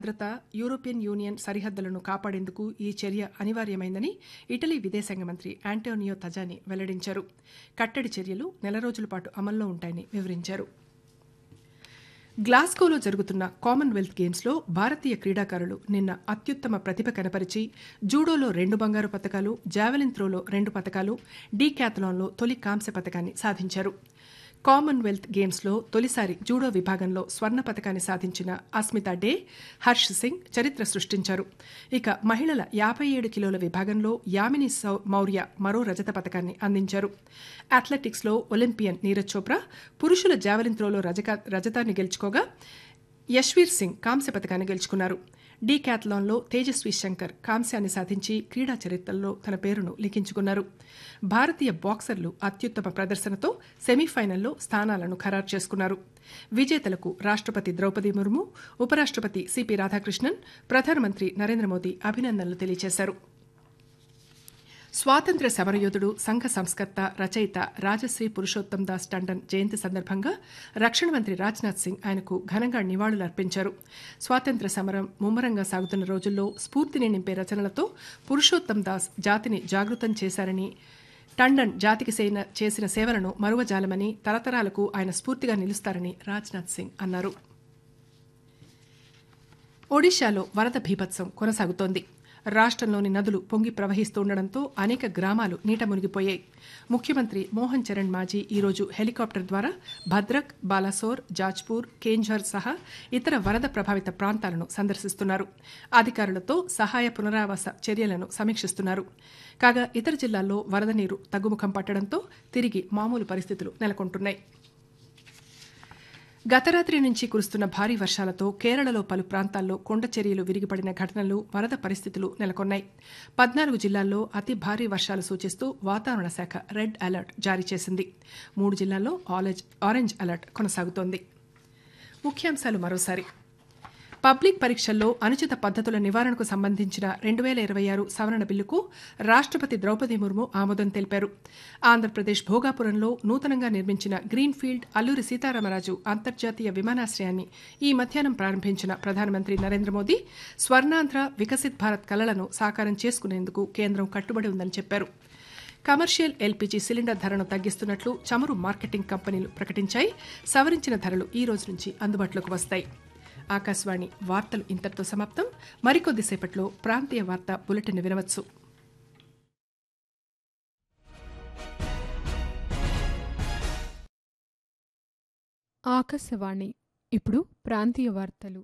భద్రత European union సరిహద్దులను కాపాడేందుకు ఈ చర్య అనివార్యమైందని ఇటలీ విదేశాంగ మంత్రి ఆంటోనియో తజాని వెల్లడించారు కట్టడి చర్యలు నెల రోజుల పాటు అమల్లో ఉంటాయని వివరించారు గ్లాస్గోలో జరుగుతున్న కామన్వెల్త్ గేమ్స్లో భారతీయ క్రీడాకారులు నిన్న అత్యుత్తమ ప్రతిభ కనపరిచి జూడోలో రెండు బంగారు పతకాలు జావెలిన్ త్రోలో రెండు పతకాలు డీక్యాథలాన్లో తొలి కాంస్య పతకాన్ని సాధించారు కామన్వెల్త్ గేమ్స్లో తొలిసారి జూడో విభాగంలో స్వర్ణ పతకాన్ని సాధించిన అస్మితా డే హర్ష్ సింగ్ చరిత్ర సృష్టించారు ఇక మహిళల యాభై ఏడు కిలోల విభాగంలో యామిని మౌర్య మరో రజత పతకాన్ని అందించారు అథ్లెటిక్స్లో ఒలింపియన్ నీరజ్ చోప్రా పురుషుల జావెలిన్ త్రోలో రజతాన్ని గెలుచుకోగా యశ్వీర్ సింగ్ కాంస్య పతకాన్ని గెలుచుకున్నారు డీ క్యాథలాన్లో తేజస్వి శంకర్ కాంస్యాన్ని సాధించి క్రీడా చరిత్రలో తన పేరును లిఖించుకున్నారు భారతీయ బాక్సర్లు అత్యుత్తమ ప్రదర్శనతో సెమీఫైనల్లో స్థానాలను ఖరారు చేసుకున్నారు విజేతలకు రాష్ట్రపతి ద్రౌపది ముర్ము ఉపరాష్ట్రపతి సిపి రాధాకృష్ణన్ ప్రధానమంత్రి నరేంద్ర మోదీ అభినందనలు తెలియజేశారు స్వాతంత్ర్య సమరయోధుడు సంఘ సంస్కర్త రచయిత రాజశ్రీ పురుషోత్తం దాస్ టండన్ జయంతి సందర్భంగా రక్షణ మంత్రి రాజ్నాథ్ సింగ్ ఆయనకు ఘనంగా నివాళులర్పించారు స్వాతంత్ర్య సమరం ముమ్మరంగా సాగుతున్న రోజుల్లో స్ఫూర్తిని నింపే రచనలతో పురుషోత్తం దాస్ జాతిని జాగృతం చేశారని టండన్ జాతికి చేసిన సేవలను మరువజాలమని తరతరాలకు ఆయన స్ఫూర్తిగా నిలుస్తారని రాజ్నాథ్ సింగ్ అన్నారు ఒడిశాలో వరద భీభత్సం కొనసాగుతోంది రాష్ట్రంలోని నదులు పొంగి ప్రవహిస్తుండటంతో అనేక గ్రామాలు నీట మునిగిపోయాయి ముఖ్యమంత్రి మోహన్ చరణ్ మాజీ ఈరోజు హెలికాప్టర్ ద్వారా భద్రక్ బాలాసోర్ జాజ్పూర్ కేంఝర్ సహా ఇతర వరద ప్రభావిత ప్రాంతాలను సందర్శిస్తున్నారు అధికారులతో సహాయ పునరావాస చర్యలను సమీక్షిస్తున్నారు కాగా ఇతర జిల్లాల్లో వరద నీరు తగ్గుముఖం పట్టడంతో తిరిగి మామూలు పరిస్థితులు నెలకొంటున్నాయి గతరాత్రి నుంచి కురుస్తున్న భారీ వర్షాలతో కేరళలో పలు ప్రాంతాల్లో కొండ చర్యలు విరిగిపడిన ఘటనలు వరద పరిస్థితులు నెలకొన్నాయి పద్నాలుగు జిల్లాల్లో అతి భారీ వర్షాలు సూచిస్తూ వాతావరణ శాఖ రెడ్ అలర్ట్ జారీ చేసింది మూడు జిల్లాల్లో ఆరెంజ్ అలర్ట్ కొనసాగుతోంది ముఖ్యాంశాలు మరోసారి పబ్లిక్ పరీక్షల్లో అనుచిత పద్దతుల నివారణకు సంబంధించిన రెండు వేల ఇరవై ఆరు సవరణ బిల్లుకు రాష్ట్రపతి ద్రౌపది ముర్ము ఆమోదం తెలిపారు ఆంధ్రప్రదేశ్ భోగాపురంలో నూతనంగా నిర్మించిన గ్రీన్ఫీల్డ్ అల్లూరి సీతారామరాజు అంతర్జాతీయ విమానాశ్రయాన్ని ఈ మధ్యాహ్నం ప్రారంభించిన ప్రధానమంత్రి నరేంద్ర మోదీ స్వర్ణాంధ్ర వికసిత్ భారత్ కలలను సాకారం చేసుకునేందుకు కేంద్రం కట్టుబడి ఉందని చెప్పారు కమర్షియల్ ఎల్పీజీ సిలిండర్ ధరను తగ్గిస్తున్నట్లు చమురు మార్కెటింగ్ కంపెనీలు ప్రకటించాయి సవరించిన ధరలు ఈ రోజు నుంచి అందుబాటులోకి వస్తాయి ఆకాశవాణి వార్తలు ఇంతటితో సమాప్తం మరికొద్దిసేపట్లో ప్రాంతీయ వార్త బులెటిన్ వినవచ్చు ఆకాశవాణి ఇప్పుడు ప్రాంతీయ వార్తలు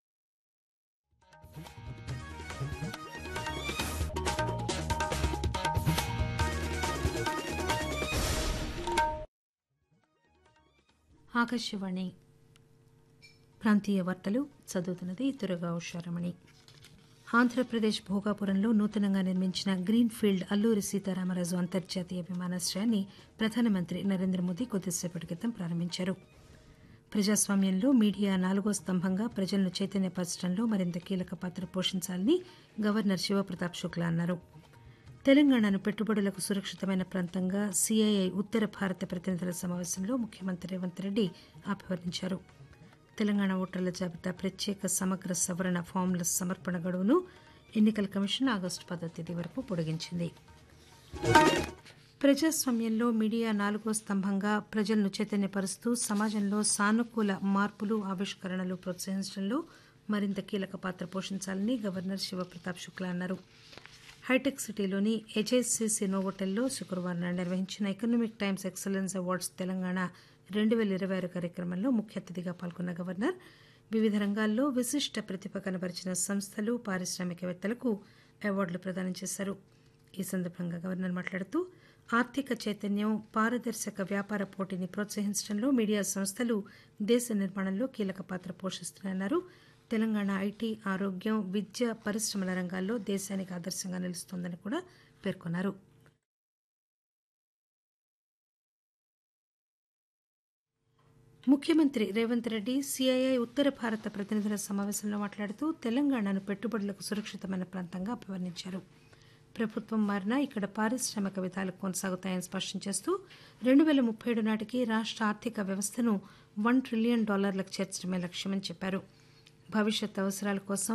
ఆకాశవాణి ప్రాంతీయ వార్తలు చదువుతున్నది దురగా ఉషారమణి ఆంధ్రప్రదేశ్ భోగాపురంలో నూతనంగా నిర్మించిన గ్రీన్ఫీల్డ్ అల్లూరి సీతారామరాజు అంతర్జాతీయ విమానాశ్రయాన్ని ప్రధానమంత్రి నరేంద్ర మోదీ కొద్దిసేపటి క్రితం ప్రారంభించారు ప్రజాస్వామ్యంలో మీడియా నాలుగో స్తంభంగా ప్రజలను చైతన్యపరచడంలో మరింత కీలక పాత్ర పోషించాలని గవర్నర్ శివప్రతాప్ శుక్లా అన్నారు తెలంగాణను పెట్టుబడులకు సురక్షితమైన ప్రాంతంగా సీఐఐ ఉత్తర భారత ప్రతినిధుల సమావేశంలో ముఖ్యమంత్రి రేవంత్ రెడ్డి అభివర్ణించారు తెలంగాణ ఓటర్ల జాబితా ప్రత్యేక సమగ్ర సవరణ ఫామ్ల సమర్పణ గడువును ఎన్నికల కమిషన్ ఆగస్టు పదో తేదీ వరకు పొడిగించింది ప్రజాస్వామ్యంలో మీడియా నాలుగో స్తంభంగా ప్రజలను చైతన్యపరుస్తూ సమాజంలో సానుకూల మార్పులు ఆవిష్కరణలు ప్రోత్సహించడంలో మరింత కీలక పాత్ర పోషించాలని గవర్నర్ శివప్రతాప్ శుక్లా అన్నారు హైటెక్ సిటీలోని హెచ్ఎస్సిసి నోవోటెల్లో శుక్రవారం నిర్వహించిన Economic Times excellence awards Telangana రెండు వేల ఇరవై ఆరు కార్యక్రమంలో ముఖ్య అతిథిగా పాల్గొన్న గవర్నర్ వివిధ రంగాల్లో విశిష్ట ప్రతిభ కనబరిచిన సంస్థలు పారిశ్రామికవేత్తలకు అవార్డులు ప్రదానం చేశారు ఈ సందర్భంగా గవర్నర్ మాట్లాడుతూ ఆర్థిక చైతన్యం పారదర్శక వ్యాపార పోటీని ప్రోత్సహించడంలో మీడియా సంస్థలు దేశ నిర్మాణంలో కీలక పాత్ర పోషిస్తున్నాయన్నారు తెలంగాణ ఐటీ ఆరోగ్యం విద్య పరిశ్రమల రంగాల్లో దేశానికి ఆదర్శంగా నిలుస్తోందని కూడా పేర్కొన్నారు ముఖ్యమంత్రి రేవంత్ రెడ్డి సిఐఐ ఉత్తర భారత ప్రతినిధుల సమావేశంలో మాట్లాడుతూ తెలంగాణను పెట్టుబడులకు సురక్షితమైన ప్రాంతంగా అభివర్ణించారు ప్రభుత్వం మారినా ఇక్కడ పారిశ్రామిక విధాలు కొనసాగుతాయని స్పష్టం చేస్తూ రెండు వేల ముప్పై ఏడు నాటికి రాష్ట్ర ఆర్థిక వ్యవస్థను వన్ ట్రిలియన్ డాలర్లకు చేర్చడమే లక్ష్యమని చెప్పారు భవిష్యత్ అవసరాల కోసం